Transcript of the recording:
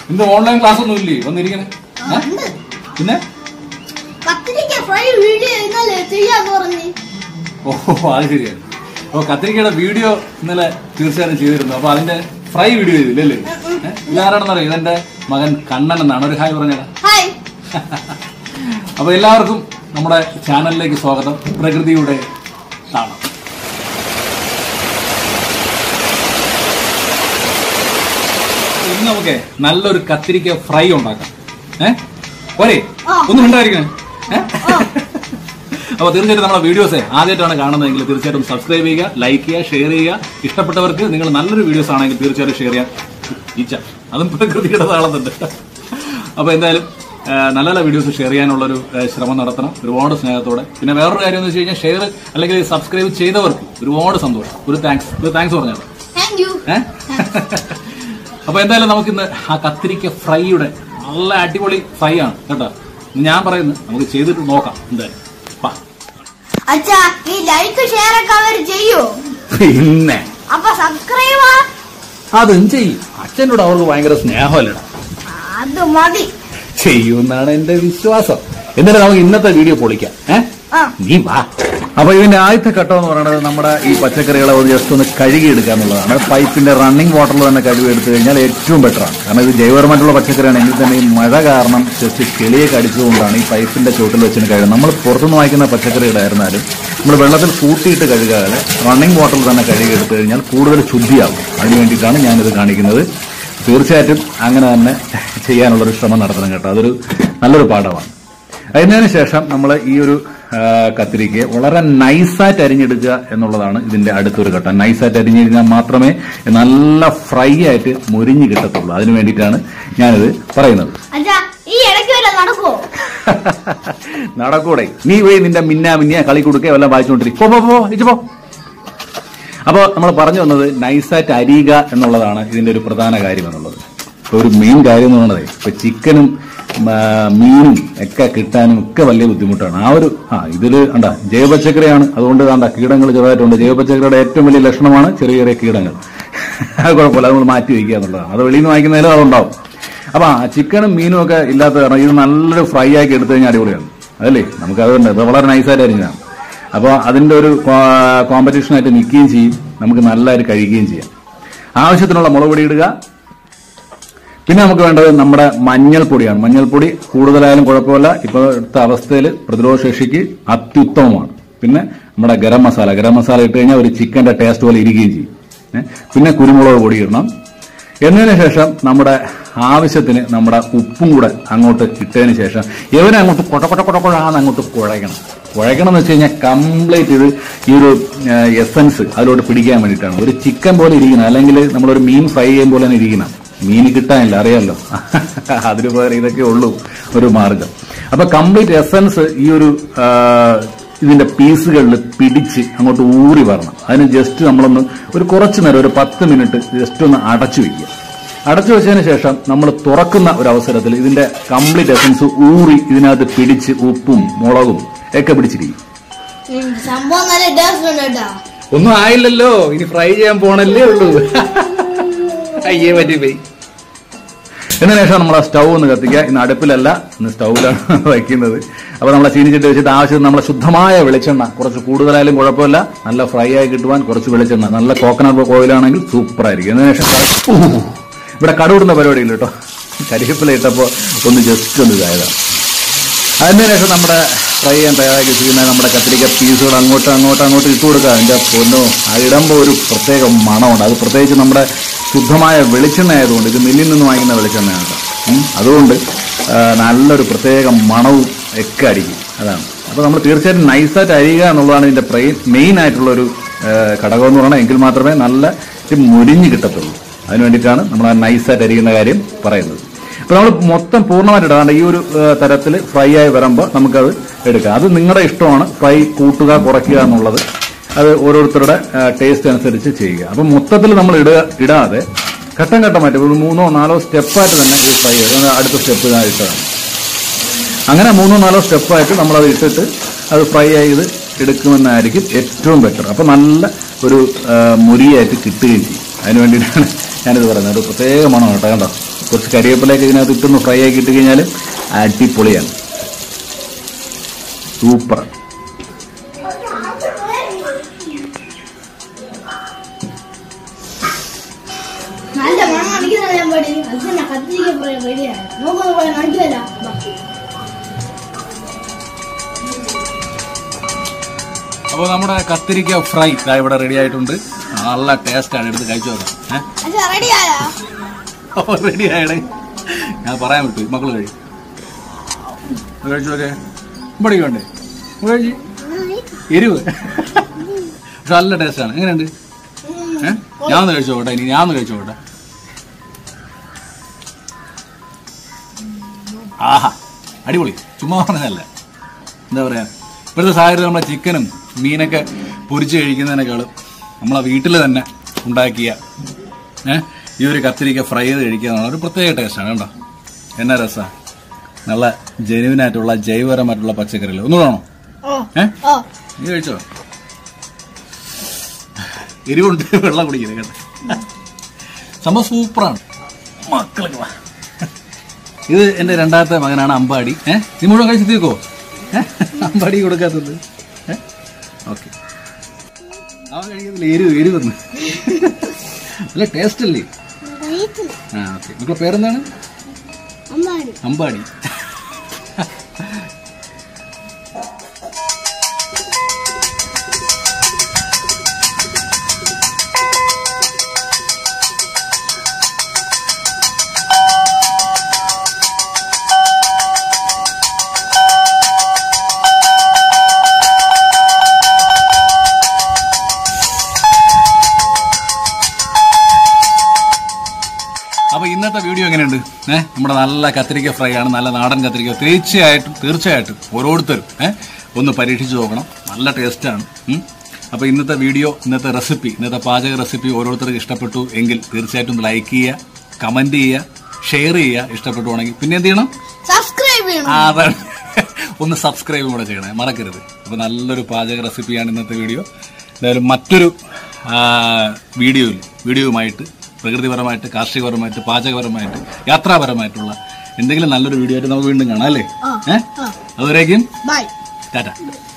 ഇന്ന് online class ഒന്നും ഇല്ലേ വന്നിരിക്കണേ ഏ? ഉണ്ട്. പിന്നെ കത്തിരിക്ക ഫ്രൈ വീഡിയോ ഇന്നലെ ചെയ്യാന്ന് പറഞ്ഞ് ഓ അത് ശരിയാണ് അപ്പൊ കത്തിരിക്കയുടെ വീഡിയോ ഇന്നലെ തീർച്ചയായിട്ടും ചെയ്തിരുന്നു അപ്പൊ അതിന്റെ ഫ്രൈ വീഡിയോ ചെയ്തില്ലേ ഏ? ഇതാരാണെന്നറിയോ ഇതെന്റെ മകൻ കണ്ണൻ എന്നാണ് ഒരു ഹായ് പറഞ്ഞത് ഹായ് അപ്പൊ എല്ലാവർക്കും നമ്മുടെ ചാനലിലേക്ക് സ്വാഗതം പ്രകൃതിയുടെ താളം ഇന്ന് നമുക്ക് നല്ലൊരു കത്തിരിക്ക ഫ്രൈ ഉണ്ടാക്കാം ഏ പോരെ ആ. ഒന്നും ഉണ്ടായിരിക്കണേ ഏ അപ്പൊ തീർച്ചയായിട്ടും നമ്മുടെ വീഡിയോസ് ആദ്യമായിട്ടാണ് കാണുന്നതെങ്കിൽ തീർച്ചയായിട്ടും സബ്സ്ക്രൈബ് ചെയ്യുക ലൈക്ക് ചെയ്യുക ഷെയർ ചെയ്യുക ഇഷ്ടപ്പെട്ടവർക്ക് നിങ്ങൾ നല്ലൊരു വീഡിയോസ് ആണെങ്കിൽ തീർച്ചയായിട്ടും ഷെയർ ചെയ്യാം ഈച്ച അതും പ്രകൃതിയുടെ താളത്തുണ്ട് അപ്പൊ എന്തായാലും ആ, നല്ല നല്ല വീഡിയോസ് ഷെയർ ചെയ്യാനുള്ള ഒരു ശ്രമം നടത്തണം ഒരുപാട് സ്നേഹത്തോടെ പിന്നെ വേറൊരു കാര്യം എന്ന് വെച്ച് കഴിഞ്ഞാൽ ഷെയർ അല്ലെങ്കിൽ സബ്സ്ക്രൈബ് ചെയ്തവർക്ക് ഒരുപാട് സന്തോഷം ഒരു താങ്ക്സ് ഒരു താങ്ക്സ് പറഞ്ഞാൽ താങ്ക് യു ഏ? അപ്പൊ എന്തായാലും നമുക്കിന്ന് ആ കത്തിരിക്ക ഫ്രൈയുടെ നല്ല അടിപൊളി ഫ്രൈ ആണ് കേട്ടോ ഞാൻ പറയുന്നത് നമുക്ക് ചെയ്തിട്ട് നോക്കാം എന്തായാലും വാ. അച്ഛാ ഈ ലൈക്ക് ഷെയർ ഒക്കെ അവർ ചെയ്യോ പിന്നെ അപ്പൊ സബ്സ്ക്രൈബ് അതും ചെയ്യും അച്ഛനോട് അവർക്ക് ഭയങ്കര സ്നേഹമല്ലടാ അത് മതി ചെയ്യുമെന്നാണ് എന്റെ വിശ്വാസം എന്നിട്ട് നമുക്ക് ഇന്നത്തെ വീഡിയോ പൊളിക്കാം ഏ ആ നീ വാ അപ്പൊ ഇതിന്റെ ആദ്യത്തെ ഘട്ടം എന്ന് പറയുന്നത് നമ്മുടെ ഈ പച്ചക്കറികളെ ഒന്ന് ജസ്റ്റ് ഒന്ന് കഴുകിയെടുക്കുക എന്നുള്ളതാണ് പൈപ്പിന്റെ റണ്ണിംഗ് വാട്ടറിൽ തന്നെ കഴുകി എടുത്തു കഴിഞ്ഞാൽ ഏറ്റവും ബെറ്ററാണ് കാരണം ഇത് ജൈവപരമായിട്ടുള്ള പച്ചക്കറിയാണെങ്കിൽ തന്നെ ഈ മഴ കാരണം ജസ്റ്റ് ചെളിയെ കടിച്ചുകൊണ്ടാണ് ഈ പൈപ്പിന്റെ ചുവട്ടിൽ വെച്ചിട്ട് കഴുകുന്നത് നമ്മൾ പുറത്തുനിന്ന് വാങ്ങിക്കുന്ന പച്ചക്കറികളായിരുന്നാലും നമ്മൾ വെള്ളത്തിൽ കൂട്ടിയിട്ട് കഴുകാതെ റണ്ണിംഗ് വാട്ടറിൽ തന്നെ കഴുകി എടുത്തു കഴിഞ്ഞാൽ കൂടുതൽ ശുദ്ധിയാകും അതിന് വേണ്ടിയിട്ടാണ് ഞാനിത് കാണിക്കുന്നത് തീർച്ചയായിട്ടും അങ്ങനെ തന്നെ ചെയ്യാനുള്ളൊരു ശ്രമം നടത്തണം കേട്ടോ അതൊരു നല്ലൊരു പാഠമാണ് അതിനു ശേഷം നമ്മൾ ഈ ഒരു ആ, കത്തിരിക്കയെ വളരെ നൈസായിട്ട് അരിഞ്ഞെടുക്കുക എന്നുള്ളതാണ് ഇതിന്റെ അടുത്തൊരു ഘട്ടം നൈസായിട്ട് അരിഞ്ഞു കഴിഞ്ഞാൽ മാത്രമേ നല്ല ഫ്രൈ ആയിട്ട് മുരിഞ്ഞ് കിട്ടത്തുള്ളൂ അതിനു വേണ്ടിയിട്ടാണ് ഞാനിത് പറയുന്നത് അച്ഛാ ഈ ഇടയ്ക്ക് വരെ നടക്കുവോ നടക്കൂടെ നീ പോയി നിന്റെ മിന്നാ മിന്നിയ കളി കൊടുക്കുക വല്ലതും വായിച്ചുകൊണ്ടിരിക്കും പോ പോ പോ ഇച്ചു പോ അപ്പോൾ നമ്മൾ പറഞ്ഞു വന്നത് നൈസായിട്ട് അരിയുക എന്നുള്ളതാണ് ഇതിന്റെ ഒരു പ്രധാന കാര്യം എന്നുള്ളത് ഇപ്പൊ ഒരു മെയിൻ കാര്യം എന്ന് പറയുന്നത് ഇപ്പൊ ചിക്കനും ആ, മീനും ഒക്കെ കിട്ടാനും ഒക്കെ വലിയ ബുദ്ധിമുട്ടാണ് ആ ഒരു ആ ഇതില് കണ്ട ജൈവപച്ചക്കറിയാണ് അതുകൊണ്ട് കണ്ട കീടങ്ങൾ ചെറുതായിട്ടുണ്ട് ജൈവപച്ചക്കറിയുടെ ഏറ്റവും വലിയ ലക്ഷണമാണ് ചെറിയ ചെറിയ കീടങ്ങൾ അത് കുഴപ്പമില്ല അത് നമ്മൾ മാറ്റി വയ്ക്കുക എന്നുള്ളതാണ് അത് വെളിയിൽ നിന്ന് വാങ്ങിക്കുന്നതിലും അതുണ്ടാവും അപ്പൊ ആ ചിക്കനും മീനും ഒക്കെ ഇല്ലാത്ത കാരണം ഇത് നല്ലൊരു ഫ്രൈ ആക്കി എടുത്തു കഴിഞ്ഞാൽ അടിപൊളിയാണ് അതല്ലേ നമുക്ക് അതുണ്ട് ഇത് വളരെ നൈസായിട്ട് അരിഞ്ഞതാണ് അപ്പോൾ അതിന്റെ ഒരു കോമ്പറ്റീഷനായിട്ട് നിൽക്കുകയും ചെയ്യും നമുക്ക് നല്ലതായിട്ട് കഴിക്കുകയും ചെയ്യാം ആവശ്യത്തിനുള്ള മുളക് പൊടി ഇടുക പിന്നെ നമുക്ക് വേണ്ടത് നമ്മുടെ മഞ്ഞൾപ്പൊടിയാണ് മഞ്ഞൾപ്പൊടി കൂടുതലായാലും കുഴപ്പമില്ല ഇപ്പോഴത്തെ അവസ്ഥയിൽ പ്രതിരോധ ശേഷിക്ക് അത്യുത്തമമാണ് പിന്നെ നമ്മുടെ ഗരം മസാല ഗരം മസാല ഇട്ട് കഴിഞ്ഞാൽ ഒരു ചിക്കന്റെ ടേസ്റ്റ് പോലെ ഇരിക്കുകയും ചെയ്യും ഏ? പിന്നെ കുരുമുളക് പൊടി ഇടണം എന്നതിന് ശേഷം നമ്മുടെ ആവശ്യത്തിന് നമ്മുടെ ഉപ്പും കൂടെ അങ്ങോട്ട് ഇട്ടതിന് ശേഷം ഇവനെ അങ്ങോട്ട് കൊട്ട കൊട്ട കൊട്ട കൊഴാന്ന് അങ്ങോട്ട് കുഴയ്ക്കണം കുഴയ്ക്കണം എന്ന് വെച്ച് കഴിഞ്ഞാൽ കംപ്ലീറ്റ് ഇത് ഈ ഒരു എസൻസ് അതിലോട്ട് പിടിക്കാൻ വേണ്ടിയിട്ടാണ് ഒരു ചിക്കൻ പോലെ ഇരിക്കണം അല്ലെങ്കിൽ നമ്മളൊരു മീൻ ഫ്രൈ ചെയ്യും പോലെ തന്നെ ഇരിക്കണം മീൻ കിട്ടാനില്ല അറിയാമല്ലോ അതിന് പകരം ഇതൊക്കെ ഉള്ളൂ ഒരു മാർഗം അപ്പൊ കംപ്ലീറ്റ് എസൻസ് ഈ ഒരു ആ, ഇതിന്റെ പീസുകളിൽ പിടിച്ച് അങ്ങോട്ട് ഊറി വരണം അതിന് ജസ്റ്റ് നമ്മളൊന്ന് ഒരു കുറച്ച് നേരം ഒരു പത്ത് മിനിറ്റ് ജസ്റ്റ് ഒന്ന് അടച്ചു വെക്കുക അടച്ചു വെച്ചതിന് ശേഷം നമ്മൾ തുറക്കുന്ന ഒരു അവസരത്തിൽ ഇതിന്റെ കംപ്ലീറ്റ് എസൻസ് ഊറി ഇതിനകത്ത് പിടിച്ച് ഉപ്പും മുളകും ഒക്കെ പിടിച്ചിരിക്കും ഉം, സംഭവം നല്ല ടേസ്റ്റ് ഉണ്ട് കേട്ടോ ഒന്നും ആയില്ലല്ലോ ഇനി ഫ്രൈ ചെയ്യാൻ പോണല്ലേ ഉള്ളൂ അയ്യേ പറ്റി പോയി എന്നതിന് ശേഷം നമ്മൾ ആ സ്റ്റൗ ഒന്ന് കത്തിക്കുക ഇന്ന് അടുപ്പിലല്ല ഇന്ന് സ്റ്റൗവിലാണ് വയ്ക്കുന്നത് അപ്പൊ നമ്മളെ ചീനിച്ചിട്ട് വെച്ചിട്ട് ആവശ്യത്തിന് നമ്മളെ ശുദ്ധമായ വെളിച്ചെണ്ണ കുറച്ച് കൂടുതലായാലും കുഴപ്പമില്ല നല്ല ഫ്രൈ ആയി കിട്ടുവാൻ കുറച്ച് വെളിച്ചെണ്ണ നല്ല കോക്കനട്ട് ഓയിലാണെങ്കിൽ സൂപ്പർ ആയിരിക്കും എന്നതിന് ശേഷം ഊ, ഇവിടെ കടുവിടുന്ന പരിപാടിയില്ല കേട്ടോ കരിവേപ്പില ഇട്ടപ്പോൾ ഒന്ന് ജസ്റ്റ് ഒന്ന് ഇതായതാണ് അതിന് ശേഷം നമ്മുടെ ഫ്രൈ ചെയ്യാൻ തയ്യാറാക്കി വെച്ചിരിക്കുന്ന നമ്മുടെ കത്തിരിക്ക പീസുകൾ അങ്ങോട്ട് അങ്ങോട്ട് അങ്ങോട്ട് ഇട്ട് കൊടുക്കുക അതിന്റെ പൊന്നോ ആ ഇടുമ്പോൾ ഒരു പ്രത്യേക മണമുണ്ട് അത് പ്രത്യേകിച്ച് നമ്മുടെ ശുദ്ധമായ വെളിച്ചെണ്ണ ആയതുകൊണ്ട് ഇത് മില്ലിൽ നിന്ന് വാങ്ങിക്കുന്ന വെളിച്ചെണ്ണയാണ് കേട്ടോ. ഉം. അതുകൊണ്ട് ആ, നല്ലൊരു പ്രത്യേക മണവും ഒക്കെ അടിക്കും അതാണ് അപ്പോൾ നമ്മൾ തീർച്ചയായിട്ടും നൈസായിട്ട് അരിയുക എന്നുള്ളതാണ് ഇതിന്റെ മെയിൻ ആയിട്ടുള്ള ഒരു ഘടകം എന്ന് പറഞ്ഞാൽ എങ്കിൽ മാത്രമേ നല്ല ഇത് മുരിഞ്ഞ് കിട്ടത്തുള്ളൂ അതിന് വേണ്ടിയിട്ടാണ് നമ്മൾ ആ നൈസായിട്ട് അരിയുന്ന കാര്യം പറയുന്നത് അപ്പൊ നമ്മൾ മൊത്തം പൂർണ്ണമായിട്ട് ഇടാണ്ട് ഈ ഒരു തരത്തിൽ ഫ്രൈ ആയി വരുമ്പോൾ നമുക്കത് എടുക്കാം അത് നിങ്ങളുടെ ഇഷ്ടമാണ് ഫ്രൈ കൂട്ടുക കുറയ്ക്കുക എന്നുള്ളത് അത് ഓരോരുത്തരുടെ ടേസ്റ്റ് അനുസരിച്ച് ചെയ്യുക അപ്പൊ മൊത്തത്തിൽ നമ്മൾ ഇടുക ഇടാതെ ഘട്ടം ഘട്ടമായിട്ട് ഒരു മൂന്നോ നാലോ സ്റ്റെപ്പായിട്ട് തന്നെ ഈ ഫ്രൈ ചെയ്യുക അടുത്ത സ്റ്റെപ്പ് ഞാൻ ഇട്ടതാണ് അങ്ങനെ മൂന്നോ നാലോ സ്റ്റെപ്പായിട്ട് നമ്മളത് ഇട്ടിട്ട് അത് ഫ്രൈ ചെയ്ത് എടുക്കുമെന്നായിരിക്കും ഏറ്റവും ബെറ്റർ അപ്പൊ നല്ല ഒരു ആ, മുരിയായിട്ട് കിട്ടുകയും ചെയ്യും അതിന് വേണ്ടിയിട്ടാണ് ഞാനിത് പറയുന്നത് ഒരു പ്രത്യേക മണം കേട്ടോ കണ്ടോ കുറച്ച് കരിവേപ്പിലയൊക്കെ ഇതിനകത്ത് ഇട്ടൊന്ന് ഫ്രൈ ആക്കി ഇട്ട് കഴിഞ്ഞാൽ അടിപൊളിയാണ് സൂപ്പർ നല്ല മണം അടിക്കുന്ന ഞാൻ പേടി അത് തന്നെ കത്തിരിക്ക പോയ പേടിയാണ് നോക്കുന്ന പോലെ നടിക്കില്ല അപ്പോൾ നമ്മുടെ കത്തിരിക്ക ഫ്രൈ ഇതാ ഇവിടെ റെഡി ആയിട്ടുണ്ട് നല്ല ടേസ്റ്റാണ് എടുത്ത് കഴിച്ചു നോക്കാം ഏഹ് റെഡിയായോ റെഡി ആയടേ ഞാൻ പറയാൻ വിട്ടു മക്കള് കഴി കഴിച്ചു നോക്കേ ഇവിടെ വേണ്ടേ കഴിച്ച് എരിവ് പക്ഷെ നല്ല ടേസ്റ്റാണ് എങ്ങനെയുണ്ട് ഏഹ് ഞാൻ ഒന്ന് കഴിച്ചു നോക്കട്ടെ ഇനി ഞാൻ ഒന്ന് കഴിച്ചു നോക്കട്ടെ ആഹാ അടിപൊളി ചുമ്മാ പറഞ്ഞതല്ല എന്താ പറയാ ഇപ്പോഴത്തെ സാഹചര്യത്തിൽ നമ്മളെ ചിക്കനും മീനൊക്കെ പൊരിച്ച് കഴിക്കുന്നതിനേക്കാളും നമ്മളെ വീട്ടിൽ തന്നെ ഉണ്ടാക്കിയ ഏഹ് ഈ ഒരു കത്തിരിക്ക ഫ്രൈ ചെയ്ത് കഴിക്കുക എന്നുള്ള ഒരു പ്രത്യേക ടേസ്റ്റാണ് കണ്ടോ എന്നാ രസാ നല്ല ജെനുവിനായിട്ടുള്ള ജൈവപരമായിട്ടുള്ള പച്ചക്കറികൾ ഒന്നും വേണോ ഓ ഏഹ് ഓ നീ കഴിച്ചോ എരിവുണ്ട് വെള്ളം കുടിക്കുന്നത് കേട്ടോ സംഭവം സൂപ്പറാണ് മക്കളൊക്കെ വാ ഇത് എന്റെ രണ്ടാമത്തെ മകനാണ് അമ്പാടി ഏഹ് നീ മുഴുവൻ കഴിച്ച് തീർക്കോ ഏഹ് അമ്പാടി കൊടുക്കാത്തത് ഏഹ് ഓക്കെ അവൻ കഴിക്കത്തില്ല എരിവ് എരിവെന്ന് നല്ല ടേസ്റ്റ് അല്ലേ ആ ഓക്കെ മക്കളുടെ പേരെന്താണ് അമ്മാടി അമ്പാടി അപ്പൊ ഇന്നത്തെ വീഡിയോ എങ്ങനെയുണ്ട് ഏഹ് നമ്മുടെ നല്ല കത്തിരിക്ക ഫ്രൈ ആണ് നല്ല നാടൻ കത്തിരിക്ക തീർച്ചയായിട്ടും തീർച്ചയായിട്ടും ഓരോരുത്തരും ഏഹ് ഒന്ന് പരീക്ഷിച്ച് നോക്കണം നല്ല ടേസ്റ്റാണ് ഉം. അപ്പൊ ഇന്നത്തെ വീഡിയോ ഇന്നത്തെ റെസിപ്പി ഇന്നത്തെ പാചക റെസിപ്പി ഓരോരുത്തർക്ക് ഇഷ്ടപ്പെട്ടു എങ്കിൽ തീർച്ചയായിട്ടും ലൈക്ക് ചെയ്യുക കമന്റ് ചെയ്യുക ഷെയർ ചെയ്യുക ഇഷ്ടപ്പെട്ടുവാണെങ്കിൽ പിന്നെ എന്ത് ചെയ്യണം സബ്സ്ക്രൈബ് ചെയ്യണം ആ, അതാണ് ഒന്ന് സബ്സ്ക്രൈബും കൂടെ ചെയ്യണേ മറക്കരുത് അപ്പൊ നല്ലൊരു പാചക റെസിപ്പിയാണ് ഇന്നത്തെ വീഡിയോ എന്തായാലും മറ്റൊരു ആ, വീഡിയോയിൽ വീഡിയോയുമായിട്ട് പ്രകൃതിപരമായിട്ട് കാർഷികപരമായിട്ട് പാചകപരമായിട്ട് യാത്രാപരമായിട്ടുള്ള എന്തെങ്കിലും നല്ലൊരു വീഡിയോ ആയിട്ട് നമുക്ക് വീണ്ടും കാണാം അല്ലേ ആ, ഏഹ് ആ. അതുവരേക്കും ബൈ ടാറ്റ